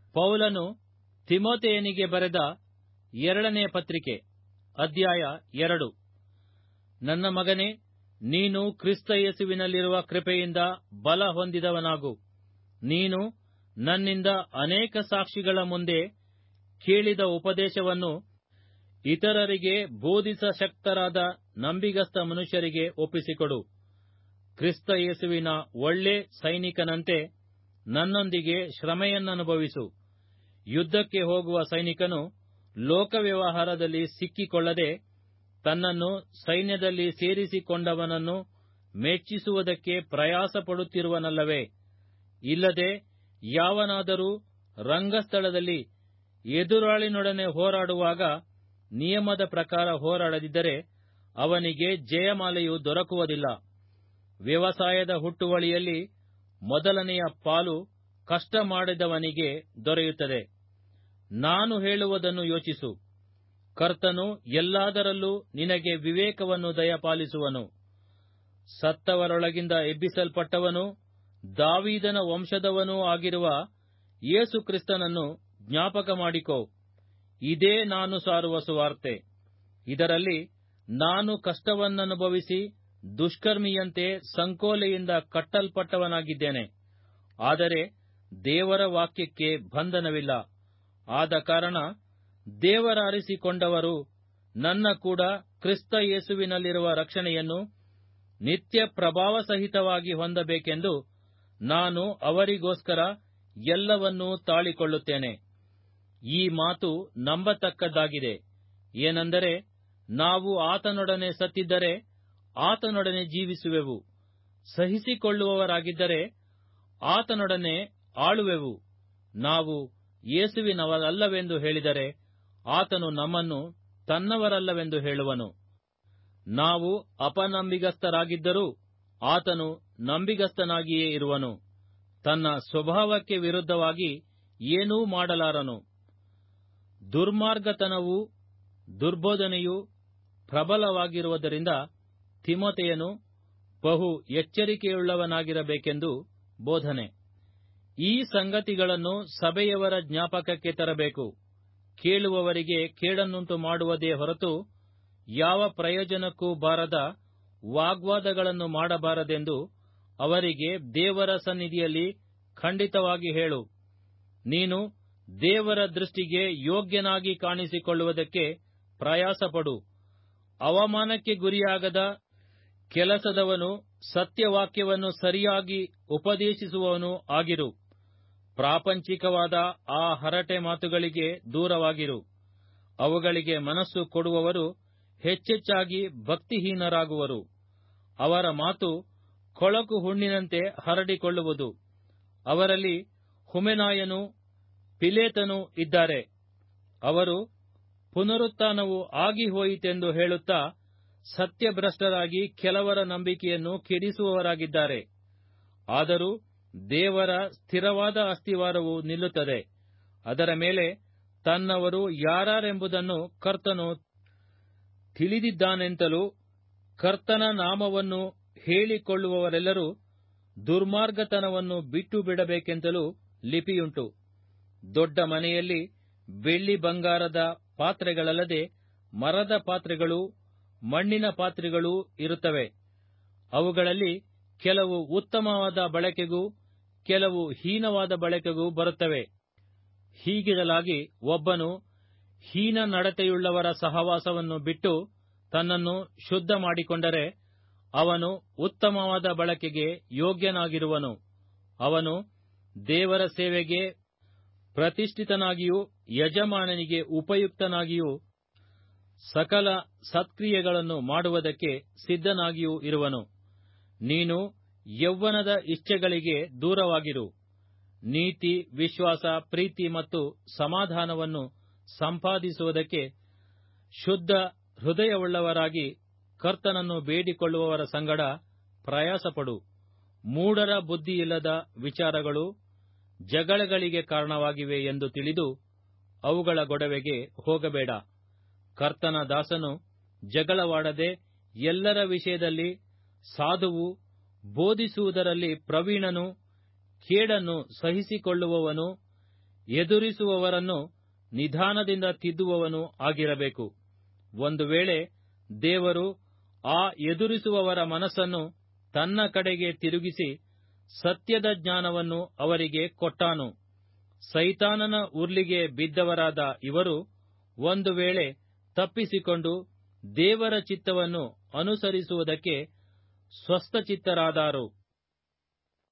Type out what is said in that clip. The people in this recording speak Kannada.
ಪೌಲನು ತಿಮೋತೆಯನಿಗೆ ಬರೆದ ಎರಡನೇ ಪತ್ರಿಕೆ ಅಧ್ಯಾಯ ಎರಡು ನನ್ನ ಮಗನೇ ನೀನು ಕ್ರಿಸ್ತ ಯೇಸುವಿನಲ್ಲಿರುವ ಕೃಪೆಯಿಂದ ಬಲ ಹೊಂದಿದವನಾಗು ನೀನು ನನ್ನಿಂದ ಅನೇಕ ಸಾಕ್ಷಿಗಳ ಮುಂದೆ ಕೇಳಿದ ಉಪದೇಶವನ್ನು ಇತರರಿಗೆ ಬೋಧಿಸಶಕ್ತರಾದ ನಂಬಿಗಸ್ತ ಮನುಷ್ಯರಿಗೆ ಒಪ್ಪಿಸಿಕೊಡು ಕ್ರಿಸ್ತ ಯೇಸುವಿನ ಒಳ್ಳೆ ಸೈನಿಕನಂತೆ ನನ್ನೊಂದಿಗೆ ಶ್ರಮೆಯನ್ನನುಭವಿಸು ಯುದ್ಧಕ್ಕೆ ಹೋಗುವ ಸೈನಿಕನು ಲೋಕ ವ್ಯವಹಾರದಲ್ಲಿ ಸಿಕ್ಕಿಕೊಳ್ಳದೆ ತನ್ನನ್ನು ಸೈನ್ಯದಲ್ಲಿ ಸೇರಿಸಿಕೊಂಡವನನ್ನು ಮೆಚ್ಚಿಸುವುದಕ್ಕೆ ಪ್ರಯಾಸಪಡುತ್ತಿರುವನಲ್ಲವೇ ಇಲ್ಲದೆ ಯಾವನಾದರೂ ರಂಗಸ್ಥಳದಲ್ಲಿ ಎದುರಾಳಿನೊಡನೆ ಹೋರಾಡುವಾಗ ನಿಯಮದ ಪ್ರಕಾರ ಹೋರಾಡದಿದ್ದರೆ ಅವನಿಗೆ ಜಯಮಾಲೆಯು ದೊರಕುವುದಿಲ್ಲ ವ್ಯವಸಾಯದ ಹುಟ್ಟುವಳಿಯಲ್ಲಿ ಮೊದಲನೆಯ ಪಾಲು ಕಷ್ಟ ಮಾಡಿದವನಿಗೆ ದೊರೆಯುತ್ತದೆ ನಾನು ಹೇಳುವುದನ್ನು ಯೋಚಿಸು ಕರ್ತನು ಎಲ್ಲಾದರಲ್ಲೂ ನಿನಗೆ ವಿವೇಕವನ್ನು ದಯಪಾಲಿಸುವನು ಸತ್ತವರೊಳಗಿಂದ ಎಬ್ಬಿಸಲ್ಪಟ್ಟವನು ದಾವೀದನ ವಂಶದವನೂ ಆಗಿರುವ ಯೇಸು ಕ್ರಿಸ್ತನನ್ನು ಜ್ಞಾಪಕ ಮಾಡಿಕೋ ಇದೇ ನಾನು ಸಾರುವ ಸುವಾರ್ತೆ ಇದರಲ್ಲಿ ನಾನು ಕಷ್ಟವನ್ನನುಭವಿಸಿ ದುಷ್ಕರ್ಮಿಯಂತೆ ಸಂಕೋಲೆಯಿಂದ ಕಟ್ಟಲ್ಪಟ್ಟವನಾಗಿದ್ದೇನೆ ಆದರೆ ದೇವರ ವಾಕ್ಯಕ್ಕೆ ಬಂಧನವಿಲ್ಲ ಆದ ಕಾರಣ ದೇವರ ಅರಿಸಿಕೊಂಡವರು ನನ್ನ ಕೂಡ ಕ್ರಿಸ್ತ ಯೇಸುವಿನಲ್ಲಿರುವ ರಕ್ಷಣೆಯನ್ನು ನಿತ್ಯ ಪ್ರಭಾವ ಸಹಿತವಾಗಿ ಹೊಂದಬೇಕೆಂದು ನಾನು ಅವರಿಗೋಸ್ಕರ ಎಲ್ಲವನ್ನೂ ತಾಳಿಕೊಳ್ಳುತ್ತೇನೆ ಈ ಮಾತು ನಂಬತಕ್ಕದ್ದಾಗಿದೆ ಏನೆಂದರೆ ನಾವು ಆತನೊಡನೆ ಸತ್ತಿದ್ದರೆ ಆತನೊಡನೆ ಜೀವಿಸುವೆವು ಸಹಿಸಿಕೊಳ್ಳುವವರಾಗಿದ್ದರೆ ಆತನೊಡನೆ ಆಳುವೆವು ನಾವು ಯೇಸುವಿನವರಲ್ಲವೆಂದು ಹೇಳಿದರೆ ಆತನು ನಮ್ಮನ್ನು ತನ್ನವರಲ್ಲವೆಂದು ಹೇಳುವನು ನಾವು ಅಪನಂಬಿಗಸ್ತರಾಗಿದ್ದರೂ ಆತನು ನಂಬಿಗಸ್ತನಾಗಿಯೇ ಇರುವನು ತನ್ನ ಸ್ವಭಾವಕ್ಕೆ ವಿರುದ್ಧವಾಗಿ ಏನೂ ಮಾಡಲಾರನು ದುರ್ಮಾರ್ಗತನವೂ ದುರ್ಬೋಧನೆಯೂ ಪ್ರಬಲವಾಗಿರುವುದರಿಂದ ತಿಮೋತೆಯನು ಬಹು ಎಚ್ಚರಿಕೆಯುಳ್ಳವನಾಗಿರಬೇಕೆಂದು ಬೋಧನೆ ಈ ಸಂಗತಿಗಳನ್ನು ಸಭೆಯವರ ಜ್ಞಾಪಕಕ್ಕೆ ತರಬೇಕು ಕೇಳುವವರಿಗೆ ಕೇಡನ್ನುಂಟು ಮಾಡುವುದೇ ಹೊರತು ಯಾವ ಪ್ರಯೋಜನಕ್ಕೂ ಬಾರದ ವಾಗ್ವಾದಗಳನ್ನು ಮಾಡಬಾರದೆಂದು ಅವರಿಗೆ ದೇವರ ಸನ್ನಿಧಿಯಲ್ಲಿ ಖಂಡಿತವಾಗಿ ಹೇಳು ನೀನು ದೇವರ ದೃಷ್ಟಿಗೆ ಯೋಗ್ಯನಾಗಿ ಕಾಣಿಸಿಕೊಳ್ಳುವುದಕ್ಕೆ ಪ್ರಯಾಸಪಡು ಅವಮಾನಕ್ಕೆ ಗುರಿಯಾಗದ ಕೆಲಸದವನು ಸತ್ಯವಾಕ್ಯವನ್ನು ಸರಿಯಾಗಿ ಉಪದೇಶಿಸುವವನು ಆಗಿರು ಪ್ರಾಪಂಚಿಕವಾದ ಆ ಹರಟೆ ಮಾತುಗಳಿಗೆ ದೂರವಾಗಿರು ಅವುಗಳಿಗೆ ಮನಸ್ಸು ಕೊಡುವವರು ಹೆಚ್ಚೆಚ್ಚಾಗಿ ಭಕ್ತಿಹೀನರಾಗುವರು ಅವರ ಮಾತು ಕೊಳಕು ಹುಣ್ಣಿನಂತೆ ಹರಡಿಕೊಳ್ಳುವುದು ಅವರಲ್ಲಿ ಹುಮೆನಾಯನು ಪಿಲೇತನು ಇದ್ದಾರೆ ಅವರು ಪುನರುತ್ಥಾನವು ಆಗಿ ಹೋಯಿತೆಂದು ಹೇಳುತ್ತಾ ಸತ್ಯಭ್ರಷ್ಟರಾಗಿ ಕೆಲವರ ನಂಬಿಕೆಯನ್ನು ಕೆಡಿಸುವವರಾಗಿದ್ದಾರೆ ಆದರೂ ದೇವರ ಸ್ಥಿರವಾದ ಅಸ್ತಿವಾರವು ನಿಲ್ಲುತ್ತದೆ ಅದರ ಮೇಲೆ ತನ್ನವರು ಯಾರೆಂಬುದನ್ನು ಕರ್ತನು ತಿಳಿದಿದ್ದಾನೆಂತಲೂ ಕರ್ತನ ನಾಮವನ್ನು ಹೇಳಿಕೊಳ್ಳುವವರೆಲ್ಲರೂ ದುರ್ಮಾರ್ಗತನವನ್ನು ಬಿಟ್ಟು ಬಿಡಬೇಕೆಂತಲೂ ಲಿಪಿಯುಂಟು ದೊಡ್ಡ ಮನೆಯಲ್ಲಿ ಬೆಳ್ಳಿ ಬಂಗಾರದ ಪಾತ್ರೆಗಳಲ್ಲದೆ ಮರದ ಪಾತ್ರೆಗಳೂ ಮಣ್ಣಿನ ಪಾತ್ರೆಗಳೂ ಇರುತ್ತವೆ ಅವುಗಳಲ್ಲಿ ಕೆಲವು ಉತ್ತಮವಾದ ಬಳಕೆಗೂ ಕೆಲವು ಹೀನವಾದ ಬಳಕೆಗೂ ಬರುತ್ತವೆ ಹೀಗಿರಲಾಗಿ ಒಬ್ಬನು ಹೀನ ನಡತೆಯುಳ್ಳವರ ಸಹವಾಸವನ್ನು ಬಿಟ್ಟು ತನ್ನನ್ನು ಶುದ್ಧ ಮಾಡಿಕೊಂಡರೆ ಅವನು ಉತ್ತಮವಾದ ಬಳಕೆಗೆ ಯೋಗ್ಯನಾಗಿರುವನು ಅವನು ದೇವರ ಸೇವೆಗೆ ಪ್ರತಿಷ್ಠಿತನಾಗಿಯೂ ಯಜಮಾನನಿಗೆ ಉಪಯುಕ್ತನಾಗಿಯೂ ಸಕಲ ಸತ್ಕ್ರಿಯೆಗಳನ್ನು ಮಾಡುವುದಕ್ಕೆ ಸಿದ್ಧನಾಗಿಯೂ ಇರುವನು ನೀನು ಯೌವನದ ಇಚ್ಛೆಗಳಿಗೆ ದೂರವಾಗಿರು ನೀತಿ ವಿಶ್ವಾಸ ಪ್ರೀತಿ ಮತ್ತು ಸಮಾಧಾನವನ್ನು ಸಂಪಾದಿಸುವುದಕ್ಕೆ ಶುದ್ಧ ಹೃದಯವುಳ್ಳವರಾಗಿ ಕರ್ತನನ್ನು ಬೇಡಿಕೊಳ್ಳುವವರ ಸಂಗಡ ಪ್ರಯಾಸಪಡು ಮೂಢರ ಬುದ್ಧಿಯಿಲ್ಲದ ವಿಚಾರಗಳು ಜಗಳಗಳಿಗೆ ಕಾರಣವಾಗಿವೆ ಎಂದು ತಿಳಿದು ಅವುಗಳ ಗೊಡವೆಗೆ ಹೋಗಬೇಡ ಕರ್ತನ ದಾಸನು ಜಗಳವಾಡದೆ ಎಲ್ಲರ ವಿಷಯದಲ್ಲಿ ಸಾಧುವು ಬೋಧಿಸುವುದರಲ್ಲಿ ಪ್ರವೀಣನು ಕೇಡನ್ನು ಸಹಿಸಿಕೊಳ್ಳುವವನು ಎದುರಿಸುವವರನ್ನು ನಿಧಾನದಿಂದ ತಿದ್ದುವವನು ಆಗಿರಬೇಕು ಒಂದು ವೇಳೆ ದೇವರು ಆ ಎದುರಿಸುವವರ ಮನಸ್ಸನ್ನು ತನ್ನ ಕಡೆಗೆ ತಿರುಗಿಸಿ ಸತ್ಯದ ಜ್ಞಾನವನ್ನು ಅವರಿಗೆ ಕೊಟ್ಟಾನು ಸೈತಾನನ ಉರ್ಲಿಗೆ ಬಿದ್ದವರಾದ ಇವರು ಒಂದು ವೇಳೆ ತಪ್ಪಿಸಿಕೊಂಡು ದೇವರ ಚಿತ್ತವನ್ನು ಅನುಸರಿಸುವುದಕ್ಕೆ ಸ್ವಸ್ಥಚಿತ್ತರಾದಾರು